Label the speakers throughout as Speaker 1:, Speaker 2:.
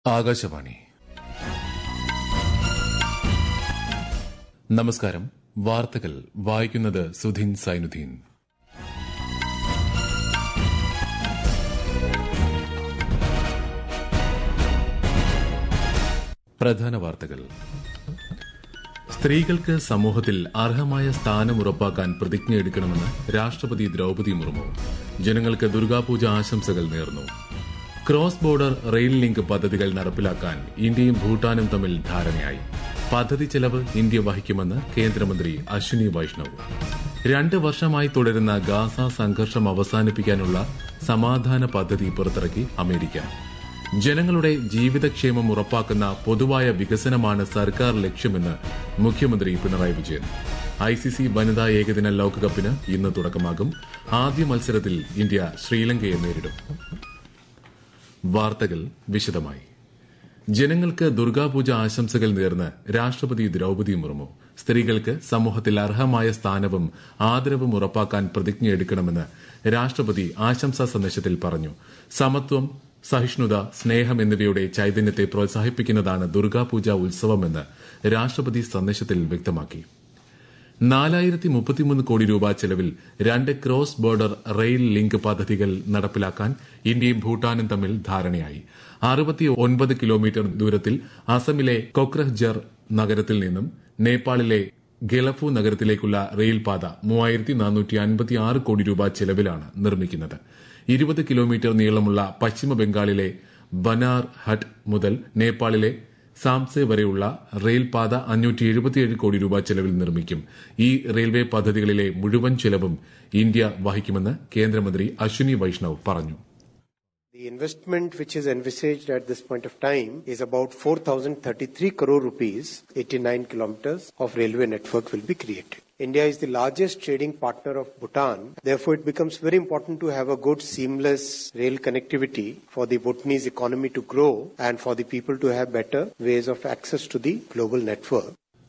Speaker 1: ആകാശവാണി നമസ്കാരം വാർത്തകൾ വായിക്കുന്നത് സുധീൻ സൈനുദ്ദീൻ പ്രധാന വാർത്തകൾ സ്ത്രീകൾക്ക് സമൂഹത്തിൽ അർഹമായ സ്ഥാനം ഉറപ്പാക്കാൻ പ്രതിജ്ഞയെടുക്കണമെന്ന് രാഷ്ട്രപതി ദ്രൌപതി മുർമു ജനങ്ങൾക്ക് ദുർഗാപൂജ ആശംസകൾ നേർന്നു ക്രോസ് ബോർഡർ റെയിൽ ലിങ്ക് പദ്ധതികൾ നടപ്പിലാക്കാൻ ഇന്ത്യയും ഭൂട്ടാനും തമ്മിൽ ധാരണയായി പദ്ധതി ചെലവ് ഇന്ത്യ വഹിക്കുമെന്ന് കേന്ദ്രമന്ത്രി അശ്വിനി വൈഷ്ണവ് രണ്ട് വർഷമായി തുടരുന്ന ഗാസ സംഘർഷം അവസാനിപ്പിക്കാനുള്ള സമാധാന പദ്ധതി പുറത്തിറക്കി അമേരിക്ക ജനങ്ങളുടെ ജീവിതക്ഷേമം ഉറപ്പാക്കുന്ന പൊതുവായ വികസനമാണ് സർക്കാർ ലക്ഷ്യമെന്ന് മുഖ്യമന്ത്രി പിണറായി വിജയൻ ഐസിസി വനിതാ ഏകദിന ലോകകപ്പിന് ഇന്ന് തുടക്കമാകും ആദ്യ മത്സരത്തിൽ ഇന്ത്യ ശ്രീലങ്കയെ നേരിടും വാർത്തകൾ വിശദമായി ജനങ്ങൾക്ക് ദുർഗാപൂജ ആശംസകൾ നേർന്ന് രാഷ്ട്രപതി ദ്രൌപതി മുർമു സ്ത്രീകൾക്ക് സമൂഹത്തിൽ അർഹമായ സ്ഥാനവും ആദരവും ഉറപ്പാക്കാൻ പ്രതിജ്ഞയെടുക്കണമെന്ന് രാഷ്ട്രപതി ആശംസാ സന്ദേശത്തിൽ പറഞ്ഞു സമത്വം സഹിഷ്ണുത സ്നേഹം എന്നിവയുടെ ചൈതന്യത്തെ പ്രോത്സാഹിപ്പിക്കുന്നതാണ് ദുർഗാപൂജ ഉത്സവമെന്ന് രാഷ്ട്രപതി സന്ദേശത്തിൽ വ്യക്തമാക്കി നാലായിരത്തി മുപ്പത്തിമൂന്ന് കോടി രൂപ ചെലവിൽ രണ്ട് ക്രോസ് ബോർഡർ റെയിൽ ലിങ്ക് പദ്ധതികൾ നടപ്പിലാക്കാൻ ഇന്ത്യയും ഭൂട്ടാനും തമ്മിൽ ധാരണയായി അറുപത്തി ഒൻപത് കിലോമീറ്റർ ദൂരത്തിൽ അസമിലെ കൊക്രഹ്ജർ നഗരത്തിൽ നിന്നും നേപ്പാളിലെ ഗെലഫു നഗരത്തിലേക്കുള്ള റെയിൽപാത മൂവായിരത്തി നാനൂറ്റി അൻപത്തി ആറ് കോടി രൂപ ചെലവിലാണ് നിർമ്മിക്കുന്നത് ഇരുപത് കിലോമീറ്റർ നീളമുള്ള പശ്ചിമ ബംഗാളിലെ ബനാർ ഹട്ട് മുതൽ നേപ്പാളിലെ സാംസെ വരെയുള്ള റെയിൽപാത അഞ്ഞൂറ്റി എഴുപത്തിയേഴ് കോടി രൂപ ചെലവിൽ നിർമ്മിക്കും ഈ റെയിൽവേ പദ്ധതികളിലെ മുഴുവൻ ചെലവും ഇന്ത്യ വഹിക്കുമെന്ന് കേന്ദ്രമന്ത്രി അശ്വിനി വൈഷ്ണവ് പറഞ്ഞു
Speaker 2: The investment which is envisaged at this point of time is about 4,033 crore rupees, 89 kilometers of railway network will be created. India is the largest trading partner of Bhutan. Therefore, it becomes very important to have a good seamless rail connectivity for the Bhutanese economy to grow and for the people to have better ways of access to the global network.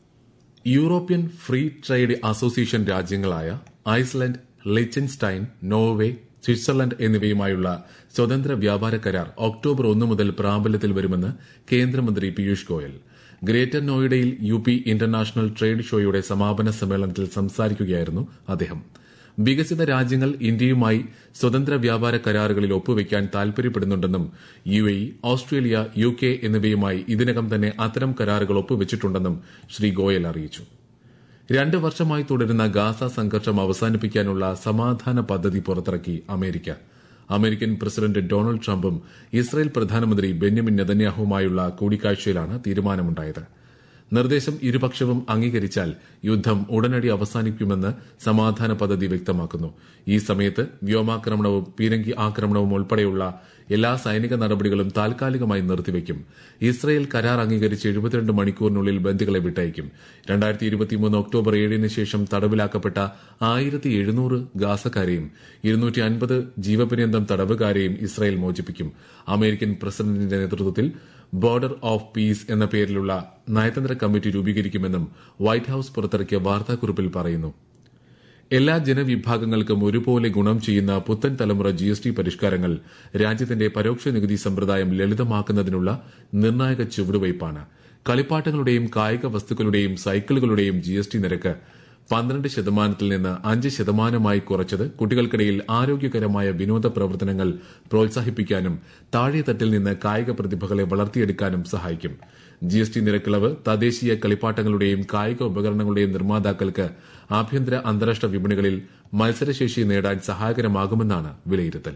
Speaker 1: European free trade association രാജ്യങ്ങളായ Iceland Liechtenstein Norway Switzerland എന്നിവയുമായുള്ള സ്വതന്ത്ര വ്യാപാര കരാർ October ഒന്ന് മുതൽ പ്രാബല്യത്തിൽ വരുമെന്ന് കേന്ദ്രമന്ത്രി പീയൂഷ് ഗോയൽ ഗ്രേറ്റർ നോയിഡയിൽ യു പി ഇന്റർനാഷണൽ ട്രേഡ് ഷോയുടെ സമാപന സമ്മേളനത്തിൽ സംസാരിക്കുകയായിരുന്നു അദ്ദേഹം വികസിത രാജ്യങ്ങൾ ഇന്ത്യയുമായി സ്വതന്ത്ര വ്യാപാര കരാറുകളിൽ ഒപ്പുവയ്ക്കാൻ താൽപര്യപ്പെടുന്നുണ്ടെന്നും U A Australia U K എന്നിവയുമായി ഇതിനകം തന്നെ അത്തരം കരാറുകൾ ഒപ്പുവച്ചിട്ടുണ്ടെന്നും ശ്രീ ഗോയൽ അറിയിച്ചു രണ്ട് വർഷമായി തുടരുന്ന ഗാസ സംഘർഷം അവസാനിപ്പിക്കാനുള്ള സമാധാന പദ്ധതി പുറത്തിറക്കി അമേരിക്ക അമേരിക്കൻ പ്രസിഡന്റ് ഡൊണാൾഡ് ട്രംപും ഇസ്രായേൽ പ്രധാനമന്ത്രി ബെന്യമിൻ നെതന്യാഹുവുമായുള്ള കൂടിക്കാഴ്ചയിലാണ് തീരുമാനമുണ്ടായത് നിർദ്ദേശം ഇരുപക്ഷവും അംഗീകരിച്ചാൽ യുദ്ധം ഉടനടി അവസാനിക്കുമെന്ന് സമാധാന പദ്ധതി വ്യക്തമാക്കുന്നു ഈ സമയത്ത് വ്യോമാക്രമണവും പീരങ്കി ആക്രമണവും ഉൾപ്പെടെയുള്ള എല്ലാ സൈനിക നടപടികളും താൽക്കാലികമായി നിർത്തിവെക്കും ഇസ്രയേൽ കരാർ അംഗീകരിച്ച് എഴുപത്തിരണ്ട് മണിക്കൂറിനുള്ളിൽ ബന്ദികളെ വിട്ടയക്കും രണ്ടായിരത്തി ഇരുപത്തിമൂന്ന് ഒക്ടോബർ ഏഴിന് ശേഷം തടവിലാക്കപ്പെട്ട ആയിരത്തി എഴുന്നൂറ് ഗാസക്കാരെയും ഇരുന്നൂറ്റി അൻപത് ജീവപര്യന്തം തടവുകാരെയും ഇസ്രായേൽ മോചിപ്പിക്കും അമേരിക്കൻ പ്രസിഡന്റിന്റെ നേതൃത്വത്തിൽ ബോർഡർ ഓഫ് പീസ് എന്ന പേരിലുള്ള നയതന്ത്ര കമ്മിറ്റി രൂപീകരിക്കുമെന്നും വൈറ്റ് ഹൌസ് പുറത്തിറക്കിയ വാർത്താക്കുറിപ്പിൽ പറയുന്നു എല്ലാ ജനവിഭാഗങ്ങൾക്കും ഒരുപോലെ ഗുണം ചെയ്യുന്ന പുത്തൻ തലമുറ ജി എസ് ടി പരിഷ്കാരങ്ങൾ രാജ്യത്തിന്റെ പരോക്ഷ നികുതി സമ്പ്രദായം ലളിതമാക്കുന്നതിനുള്ള നിർണായക ചുവടുവയ്പ്പാണ് കളിപ്പാട്ടങ്ങളുടെയും കായിക വസ്തുക്കളുടെയും സൈക്കിളുകളുടെയും ജി എസ് ടി നിരക്ക് പന്ത്രണ്ട് ശതമാനത്തിൽ നിന്ന് അഞ്ച് ശതമാനമായി കുറച്ചത് കുട്ടികൾക്കിടയിൽ ആരോഗ്യകരമായ വിനോദ പ്രവർത്തനങ്ങൾ പ്രോത്സാഹിപ്പിക്കാനും താഴെത്തട്ടിൽ നിന്ന് കായിക പ്രതിഭകളെ വളർത്തിയെടുക്കാനും സഹായിക്കും ജി എസ് ടി നിരക്കിളവ് തദ്ദേശീയ കളിപ്പാട്ടങ്ങളുടെയും കായിക ഉപകരണങ്ങളുടെയും നിർമ്മാതാക്കൾക്ക് ആഭ്യന്തര അന്താരാഷ്ട്ര വിപണികളിൽ മത്സരശേഷി നേടാൻ സഹായകരമാകുമെന്നാണ് വിലയിരുത്തൽ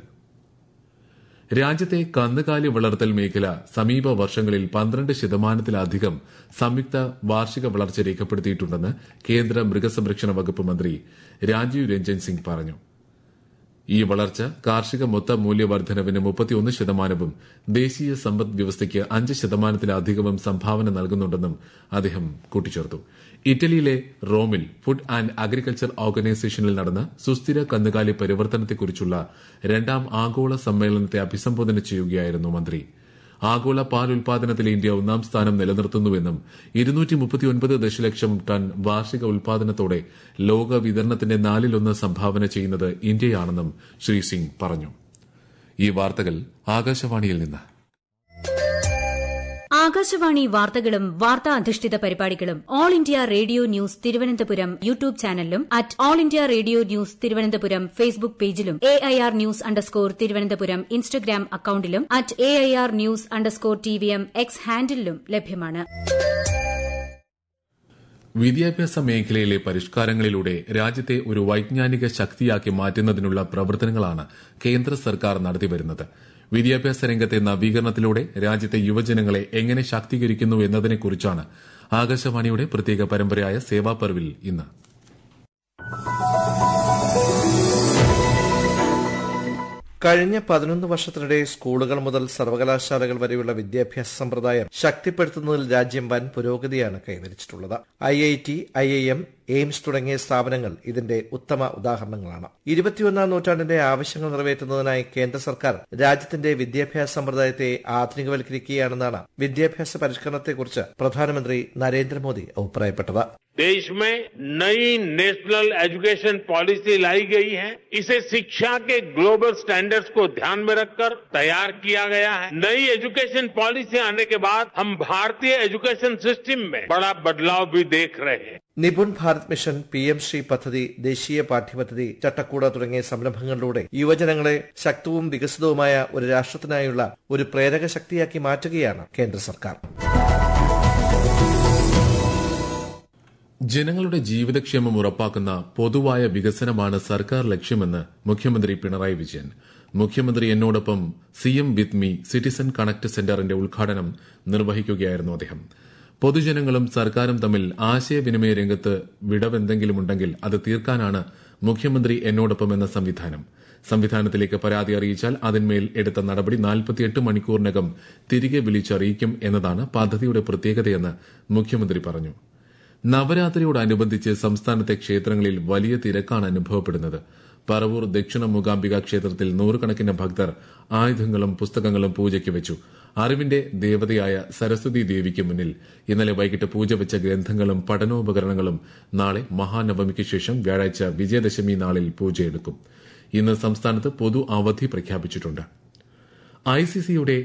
Speaker 1: രാജ്യത്തെ കന്നുകാലി വളർത്തൽ മേഖല സമീപ വർഷങ്ങളിൽ പന്ത്രണ്ട് ശതമാനത്തിലധികം സംയുക്ത വാർഷിക വളർച്ച രേഖപ്പെടുത്തിയിട്ടുണ്ടെന്ന് കേന്ദ്ര മൃഗസംരക്ഷണ വകുപ്പ് മന്ത്രി രാജീവ് രഞ്ജൻ സിംഗ് പറഞ്ഞു ഈ വളർച്ച കാർഷിക മൊത്ത മൂല്യവർദ്ധനവിന് മുപ്പത്തിയൊന്ന് ശതമാനവും ദേശീയ സമ്പദ് വ്യവസ്ഥയ്ക്ക് അഞ്ച് ശതമാനത്തിലധികവും സംഭാവന നൽകുന്നുണ്ടെന്നും അദ്ദേഹം കൂട്ടിച്ചേർത്തു ഇറ്റലിയിലെ റോമിൽ ഫുഡ് ആൻഡ് അഗ്രികൾച്ചർ ഓർഗനൈസേഷനിൽ നടന്ന സുസ്ഥിര കന്നുകാലി പരിവർത്തനത്തെക്കുറിച്ചുള്ള രണ്ടാം ആഗോള സമ്മേളനത്തെ അഭിസംബോധന ചെയ്യുകയായിരുന്നു മന്ത്രി ആഗോള പാൽ ഉൽപാദനത്തിൽ ഇന്ത്യ ഒന്നാം സ്ഥാനം നിലനിർത്തുന്നുവെന്നും ഇരുന്നൂറ്റി മുപ്പത്തിയൊൻപത് ദശലക്ഷം ടൺ വാർഷിക ഉൽപാദനത്തോടെ ലോക വിതരണത്തിന്റെ നാലിലൊന്ന് സംഭാവന ചെയ്യുന്നത് ഇന്ത്യയാണെന്നും ശ്രീ സിംഗ് പറഞ്ഞു ഈ വാർത്തകൾ ആകാശവാണിയിൽ നിന്ന്
Speaker 3: ആകാശവാണി വാർത്തകളും വാർത്താ അധിഷ്ഠിത പരിപാടികളും all India radio news Thiruvananthapuram YouTube ചാനലിലും at all India radio news Thiruvananthapuram Facebook പേജിലും A I R news underscore Thiruvananthapuram Instagram അക്കൌണ്ടിലും at A I R news underscore T V M X ഹാൻഡിലും ലഭ്യമാണ്
Speaker 1: വിദ്യാഭ്യാസ മേഖലയിലെ പരിഷ്കാരങ്ങളിലൂടെ രാജ്യത്തെ ഒരു വൈജ്ഞാനിക ശക്തിയാക്കി മാറ്റുന്നതിനുള്ള പ്രവർത്തനങ്ങളാണ് കേന്ദ്ര സർക്കാർ നടത്തിവരുന്നത് വിദ്യാഭ്യാസ രംഗത്തെ നവീകരണത്തിലൂടെ രാജ്യത്തെ യുവജനങ്ങളെ എങ്ങനെ ശാക്തീകരിക്കുന്നു എന്നതിനെക്കുറിച്ചാണ് ആകാശവാണിയുടെ പ്രത്യേക പരമ്പരയായ സേവാപർവിൽ ഇന്ന്
Speaker 4: കഴിഞ്ഞ പതിനൊന്ന് വർഷത്തിനിടെ സ്കൂളുകൾ മുതൽ സർവകലാശാലകൾ വരെയുള്ള വിദ്യാഭ്യാസ സമ്പ്രദായം ശക്തിപ്പെടുത്തുന്നതിൽ രാജ്യം വൻ പുരോഗതിയാണ് കൈവരിച്ചിട്ടുള്ളത് I I T I I M AIIMS തുടങ്ങിയ സ്ഥാപനങ്ങൾ ഇതിന്റെ ഉത്തമ ഉദാഹരണങ്ങളാണ് ഇരുപത്തിയൊന്നാം നൂറ്റാണ്ടിന്റെ ആവശ്യങ്ങൾ നിറവേറ്റുന്നതിനായി കേന്ദ്ര സർക്കാർ രാജ്യത്തിന്റെ വിദ്യാഭ്യാസ സമ്പ്രദായത്തെ ആധുനികവൽക്കരിക്കുകയാണെന്നാണ് വിദ്യാഭ്യാസ പരിഷ്കരണത്തെക്കുറിച്ച് പ്രധാനമന്ത്രി നരേന്ദ്രമോദി അഭിപ്രായപ്പെട്ടത്
Speaker 5: देश में नई नेशनल एजुकेशन पॉलिसी लाई गई है इसे शिक्षा के ग्लोबल स्टैंडर्ड्स को ध्यान में रखकर तैयार किया गया है नई एजुकेशन पॉलिसी आने के बाद हम भारतीय एजुकेशन सिस्टम में बड़ा बदलाव भी देख रहे हैं
Speaker 4: Nipun Bharat mission P M Shri പദ്ധതി ദേശീയ പാഠ്യപദ്ധതി ചട്ടക്കൂട് തുടങ്ങിയ സംരംഭങ്ങളിലൂടെ യുവജനങ്ങളെ ശക്തവും വികസിതവുമായ ഒരു രാഷ്ട്രത്തിനായുള്ള ഒരു പ്രേരക ശക്തിയാക്കി മാറ്റുകയാണ് കേന്ദ്ര സർക്കാർ
Speaker 1: ജനങ്ങളുടെ ജീവിതക്ഷേമം ഉറപ്പാക്കുന്ന പൊതുവായ വികസനമാണ് സർക്കാർ ലക്ഷ്യമെന്ന് മുഖ്യമന്ത്രി പിണറായി വിജയൻ മുഖ്യമന്ത്രി എന്നോടൊപ്പം CM with me citizen connect സെന്ററിന്റെ ഉദ്ഘാടനം നിർവഹിക്കുകയായിരുന്നു അദ്ദേഹം പൊതുജനങ്ങളും സർക്കാരും തമ്മിൽ ആശയവിനിമയ രംഗത്ത് വിടവെന്തെങ്കിലുമുണ്ടെങ്കിൽ അത് തീർക്കാനാണ് മുഖ്യമന്ത്രി എന്നോടൊപ്പം എന്ന സംവിധാനം സംവിധാനത്തിലേക്ക് പരാതി അറിയിച്ചാൽ അതിന്മേൽ എടുത്ത നടപടി നാൽപ്പത്തിയെട്ട് മണിക്കൂറിനകം തിരികെ വിളിച്ചറിയിക്കും എന്നതാണ് പദ്ധതിയുടെ പ്രത്യേകതയെന്ന് മുഖ്യമന്ത്രി പറഞ്ഞു നവരാത്രിയോടനുബന്ധിച്ച് സംസ്ഥാനത്തെ ക്ഷേത്രങ്ങളിൽ വലിയ തിരക്കാണ് അനുഭവപ്പെടുന്നത് പറവൂർ ദക്ഷിണ മൂകാംബിക ക്ഷേത്രത്തിൽ നൂറുകണക്കിന് ഭക്തർ ആയുധങ്ങളും പുസ്തകങ്ങളും പൂജയ്ക്ക് വെച്ചു അറിവിന്റെ ദേവതയായ സരസ്വതി ദേവിക്ക് മുന്നിൽ ഇന്നലെ വൈകിട്ട് പൂജ വെച്ച ഗ്രന്ഥങ്ങളും പഠനോപകരണങ്ങളും നാളെ മഹാനവമിക്ക് ശേഷം വ്യാഴാഴ്ച വിജയദശമി നാളിൽ പൂജയെടുക്കും ഇന്ന് സംസ്ഥാനത്ത് പൊതു അവധി പ്രഖ്യാപിച്ചിട്ടുണ്ട് ഐസിസിയുടെ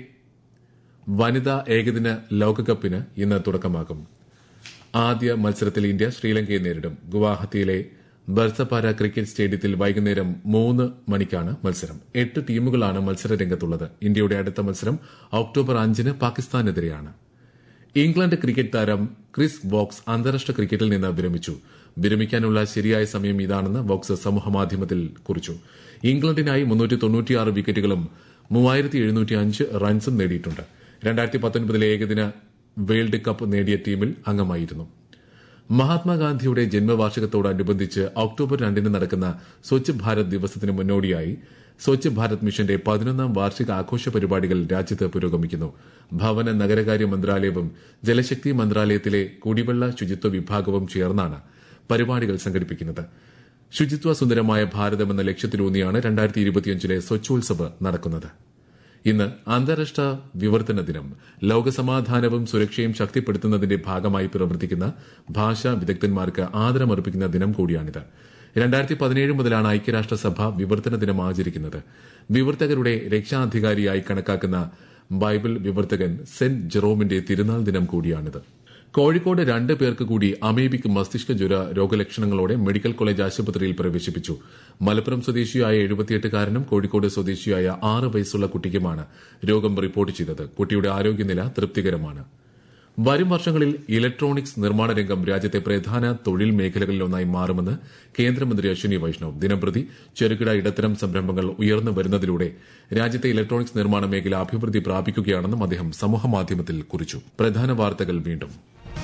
Speaker 1: വനിതാ ഏകദിന ലോകകപ്പിന് ഇന്ന് തുടക്കമാകും ആദ്യ മത്സരത്തിൽ ഇന്ത്യ ശ്രീലങ്കയെ നേരിടും ഗുവാഹത്തിയിലെ ബർസപാര ക്രിക്കറ്റ് സ്റ്റേഡിയത്തിൽ വൈകുന്നേരം മൂന്ന് മണിക്കാണ് മത്സരം എട്ട് ടീമുകളാണ് മത്സരരംഗത്തുള്ളത് ഇന്ത്യയുടെ അടുത്ത മത്സരം ഒക്ടോബർ അഞ്ചിന് പാകിസ്ഥാനെതിരെയാണ് ഇംഗ്ലണ്ട് ക്രിക്കറ്റ് താരം ക്രിസ് വോക്സ് അന്താരാഷ്ട്ര ക്രിക്കറ്റിൽ നിന്ന് വിരമിച്ചു വിരമിക്കാനുള്ള ശരിയായ സമയം ഇതാണെന്ന് വോക്സ് സമൂഹമാധ്യമത്തിൽ കുറിച്ചു ഇംഗ്ലണ്ടിനായി മുന്നൂറ്റി തൊണ്ണൂറ്റിയാറ് വിക്കറ്റുകളും മൂവായിരത്തി എഴുന്നൂറ്റി അഞ്ച് റൺസും നേടിയിട്ടുണ്ട് രണ്ടായിരത്തി പത്തൊൻപതിലെ ഏകദിന വേൾഡ് കപ്പ് നേടിയ ടീമിൽ അംഗമായിരുന്നു മഹാത്മാഗാന്ധിയുടെ ജന്മവാർഷികത്തോടനുബന്ധിച്ച് ഒക്ടോബർ രണ്ടിന് നടക്കുന്ന സ്വച്ഛ് ഭാരത് ദിവസത്തിന് മുന്നോടിയായി സ്വച്ഛ് ഭാരത് മിഷന്റെ പതിനൊന്നാം വാർഷിക ആഘോഷ പരിപാടികൾ രാജ്യത്ത് പുരോഗമിക്കുന്നു ഭവന നഗരകാര്യ മന്ത്രാലയവും ജലശക്തി മന്ത്രാലയത്തിലെ കുടിവെള്ള ശുചിത്വ വിഭാഗവും ചേർന്നാണ് പരിപാടികൾ സംഘടിപ്പിക്കുന്നത് ശുചിത്വ സുന്ദരമായ ഭാരതം എന്ന ലക്ഷ്യത്തിലൂന്നിയാണ് രണ്ടായിരത്തി ഇരുപത്തിയഞ്ചിലെ സ്വച്ഛോത്സവ് നടക്കുന്നത് ഇന്ന് അന്താരാഷ്ട്ര വിവർത്തന ദിനം ലോകസമാധാനവും സുരക്ഷയും ശക്തിപ്പെടുത്തുന്നതിന്റെ ഭാഗമായി പ്രവർത്തിക്കുന്ന ഭാഷാ വിദഗ്ധന്മാർക്ക് ആദരമർപ്പിക്കുന്ന ദിനം കൂടിയാണിത് രണ്ടായിരത്തി പതിനേഴ് മുതലാണ് ഐക്യരാഷ്ട്രസഭ വിവർത്തന ദിനം ആചരിക്കുന്നത് വിവർത്തകരുടെ രക്ഷാധികാരിയായി കണക്കാക്കുന്ന ബൈബിൾ വിവർത്തകൻ സെന്റ് ജെറോമിന്റെ തിരുനാൾ ദിനം കൂടിയാണിത് കോഴിക്കോട് രണ്ട് പേർക്ക് കൂടി അമേബിക് മസ്തിഷ്ക ജ്വര രോഗലക്ഷണങ്ങളോടെ മെഡിക്കൽ കോളേജ് ആശുപത്രിയിൽ പ്രവേശിപ്പിച്ചു മലപ്പുറം സ്വദേശിയായ എഴുപത്തിയെട്ടുകാരനും കോഴിക്കോട് സ്വദേശിയായ ആറ് വയസ്സുള്ള കുട്ടിക്കുമാണ് രോഗം റിപ്പോർട്ട് ചെയ്തത് കുട്ടിയുടെ ആരോഗ്യനില തൃപ്തികരമാണ് വരും വർഷങ്ങളിൽ ഇലക്ട്രോണിക്സ് നിർമ്മാണ രംഗം രാജ്യത്തെ പ്രധാന തൊഴിൽ മേഖലകളിലൊന്നായി മാറുമെന്ന് കേന്ദ്രമന്ത്രി അശ്വിനി വൈഷ്ണവ് ദിനംപ്രതി ചെറുകിട ഇടത്തരം സംരംഭങ്ങൾ ഉയർന്നു വരുന്നതിലൂടെ രാജ്യത്തെ ഇലക്ട്രോണിക്സ് നിർമ്മാണ മേഖല അഭിവൃദ്ധി പ്രാപിക്കുകയാണെന്നും അദ്ദേഹം സമൂഹമാധ്യമത്തിൽ കുറിച്ചു പ്രധാന വാർത്തകൾ വീണ്ടും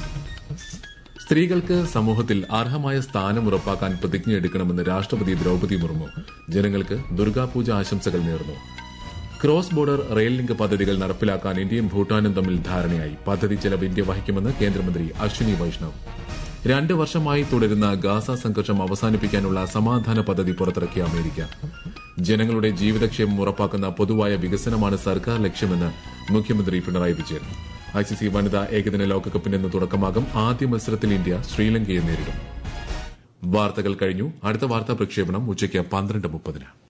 Speaker 1: സ്ത്രീകൾക്ക് സമൂഹത്തിൽ അർഹമായ സ്ഥാനം ഉറപ്പാക്കാൻ പ്രതിജ്ഞയെടുക്കണമെന്ന് രാഷ്ട്രപതി ദ്രൌപതി മുർമു ജനങ്ങൾക്ക് ദുർഗാപൂജ ആശംസകൾ നേർന്നു ക്രോസ് ബോർഡർ റെയിൽ ലിങ്ക് പദ്ധതികൾ നടപ്പിലാക്കാൻ ഇന്ത്യയും ഭൂട്ടാനും തമ്മിൽ ധാരണയായി പദ്ധതി ചെലവ് ഇന്ത്യ വഹിക്കുമെന്ന് കേന്ദ്രമന്ത്രി അശ്വിനി വൈഷ്ണവ് രണ്ട് വർഷമായി തുടരുന്ന ഗാസ സംഘർഷം അവസാനിപ്പിക്കാനുള്ള സമാധാന പദ്ധതി പുറത്തിറക്കിയ അമേരിക്ക ജനങ്ങളുടെ ജീവിതക്ഷേമം ഉറപ്പാക്കുന്ന പൊതുവായ വികസനമാണ് സർക്കാർ ലക്ഷ്യമെന്ന് മുഖ്യമന്ത്രി പിണറായി വിജയൻ ഐസിസി വനിതാ ഏകദിന ലോകകപ്പിന് ഇന്ന് തുടക്കമാകും ആദ്യ മത്സരത്തിൽ ഇന്ത്യ ശ്രീലങ്കയെ നേരിടും വാർത്തകൾ കഴിഞ്ഞു അടുത്ത വാർത്താ പ്രക്ഷേപണം ഉച്ചയ്ക്ക് പന്ത്രണ്ട് മുപ്പതിന്